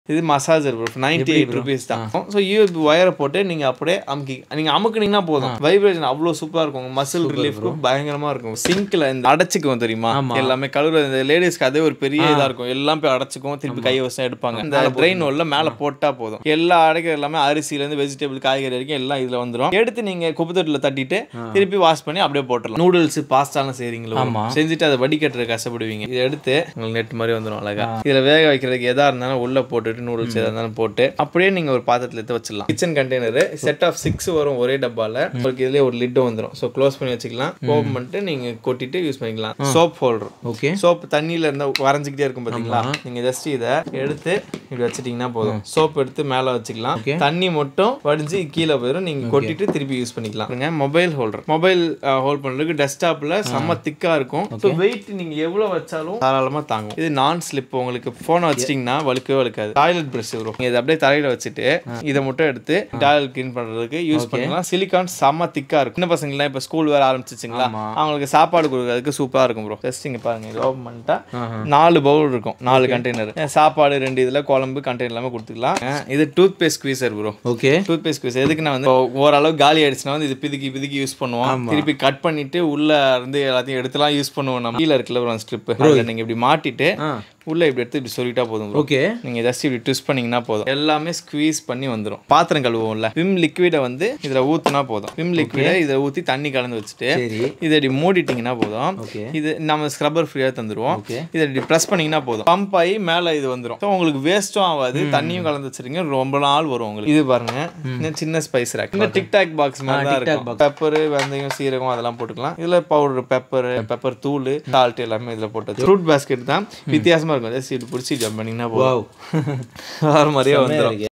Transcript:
இது massager bro ninety eight rupees தான் so USB ஒயரை போட்டு நீங்கள் அப்படியே அமுக்கி நீங்கள் அமுக்குனீங்கன்னா போதும் வைப்ரேஷன் அவ்வளோ சூப்பராக இருக்கும் மசில் ரிலீஃப்க்கு பயங்கரமாக இருக்கும் சிங்க்ல இந்த அடைச்சிக்கும் தெரியுமா எல்லாமே கழுவுற இந்த லேடிஸ்க்கு அதே ஒரு பெரிய இதாக இருக்கும் எல்லாம் போய் அடைச்சிக்கும் திருப்பி கை வசம் எடுப்பாங்க இந்த ட்ரெயின் உள்ள மேலே போட்டால் போதும் எல்லா அடைக்கிற எல்லாமே அரிசியிலேருந்து வெஜிடபிள் காய்கறி வரைக்கும் எல்லாம் இதில் வந்துடும் எடுத்து நீங்கள் குப்பத்தொட்டில் தட்டிட்டு திருப்பி வாஷ் பண்ணி அப்படியே போட்டுடலாம் நூடுல்ஸ் பாஸ்தாலாம் செய்றீங்களோ செஞ்சுட்டு அதை வடிகட்டுற கஷ்டப்படுவீங்க இதை எடுத்து உங்களுக்கு நெட் மாதிரி வந்துடும் அழகா இதில் வேக வைக்கிறதுக்கு எதா இருந்தாலும் உள்ள போட்டுட்டு நூடுல்ஸ் எதா இருந்தாலும் போட்டு அப்படியே நீங்க ஒரு பாத்திரத்தில் எடுத்து வச்சிடலாம் kitchen container set of six வரும் ஒரே டப்பால உங்களுக்கு இதுலயே ஒரு லிட்டும் வந்துடும் ஸோ க்ளோஸ் பண்ணி வச்சுக்கலாம் ஓப்பன் பண்ணிட்டு நீங்க கொட்டிட்டு யூஸ் பண்ணிக்கலாம் சோப் ஹோல்டர் ஓகே சோப் தண்ணியில இருந்தா வரைஞ்சிக்கிட்டே இருக்கும் பாத்தீங்களா நீங்க ஜஸ்ட் இதை எடுத்து இப்படி வச்சிட்டீங்கன்னா போதும் சோப் எடுத்து மேல வச்சுக்கலாம் தண்ணி மட்டும் வடிஞ்சு கீழே போயிடும் நீங்க கொட்டிட்டு திருப்பி யூஸ் பண்ணிக்கலாம் மொபைல் ஹோல்டர் மொபைல் ஹோல்ட் பண்றதுக்கு டெஸ்க்டாப்ல செம்ம திக்கா இருக்கும் ஸோ வெயிட் நீங்க எவ்வளவு வச்சாலும் தாராளமா தாங்கும் இது நான் ஸ்லிப் உங்களுக்கு போனை வச்சிட்டீங்கன்னா வழுக்கவே வழுக்காது டாய்லெட் பிரஷ் வரும் நீங்க இதை அப்படியே தலையில வச்சுட்டு இதை மட்டும் எடுத்து டாய்லெட் கிளீன் பண்றதுக்கு யூஸ் பண்ணிக்கலாம் சிலிகான் செம்ம திக்கா இருக்கும் சின்ன பசங்களாம் இப்ப ஸ்கூல் வேற ஆரம்பிச்சிச்சுங்களா அவங்களுக்கு சாப்பாடு கொடுக்கறதுக்கு சூப்பரா இருக்கும் ப்ரோ ஜஸ்ட் இங்க பாருங்க இது ஓப்பன் பண்ணிட்டா நாலு பவுல் இருக்கும் நாலு கண்டெய்னர் சாப்பாடு ரெண்டு இதுல குழம்பு கண்டெய்னர் எல்லாமே கொடுத்துக்கலாம் அஹ் இது toothpaste squeezer bro okay toothpaste squeezer எதுக்கு நான் வந்து ஓரளவு காலி ஆயிடுச்சுன்னா வந்து இது பிதுக்கி பிதுக்கி யூஸ் பண்ணுவோம் திருப்பி கட் பண்ணிட்டு உள்ள இருந்து எல்லாத்தையும் எடுத்துலாம் யூஸ் பண்ணுவோம் நம்ம கீழே இருக்குல்ல ஒரு ஸ்ட்ரிப் நீங்க இப்படி மாட்டிட்டு உள்ள இப்படி எடுத்து இப்படி சொல்லிட்டா போதும் bro. ஓகே நீங்க ஜஸ்ட் இப்படி ட்விஸ்ட் பண்ணீங்கன்னா போதும் எல்லாமே ஸ்குவீஸ் பண்ணி வந்துரும் பாத்திரம் கழுவுவோம்ல விம் லிக்விடை வந்து இதுல ஊத்துனா போதும் விம் லிக்விடை இதை ஊத்தி தண்ணி கலந்து வச்சுட்டு சரி இதை இப்படி மூடிட்டீங்கன்னா போதும் ஓகே இது நம்ம ஸ்க்ரப்பர் ஃப்ரீயாக தந்துருவோம் ஓகே இதை இப்படி ப்ரெஸ் பண்ணீங்கன்னா போதும் பம்ப் ஆகி மேலே இது வந்துடும் ஸோ உங்களுக்கு வேஸ்ட்டும் ஆகாது தண்ணியும் கலந்து வச்சிருங்க ரொம்ப நாள் வரும் உங்களுக்கு இது பாருங்க இன்னும் சின்ன ஸ்பைஸ் ரேக் இந்த டிக்டாக் பாக்ஸ் மாதிரி தான் இருக்கும் பெப்பர் வெந்தயம் சீரகம் அதெல்லாம் போட்டுக்கலாம் இதுல பவுடர் பெப்பர் பெப்பர் தூள் சால்ட் எல்லாமே இதுல போட்டு ஃப்ரூட் பாஸ்கெட் தான் வித்தியாசமா இருக்கும் ஜஸ்ட் இப்படி பிடிச்சி ஜம்ப் பண்ணீங்கன்னா போதும் வேற மாதிரியே வந்துடும்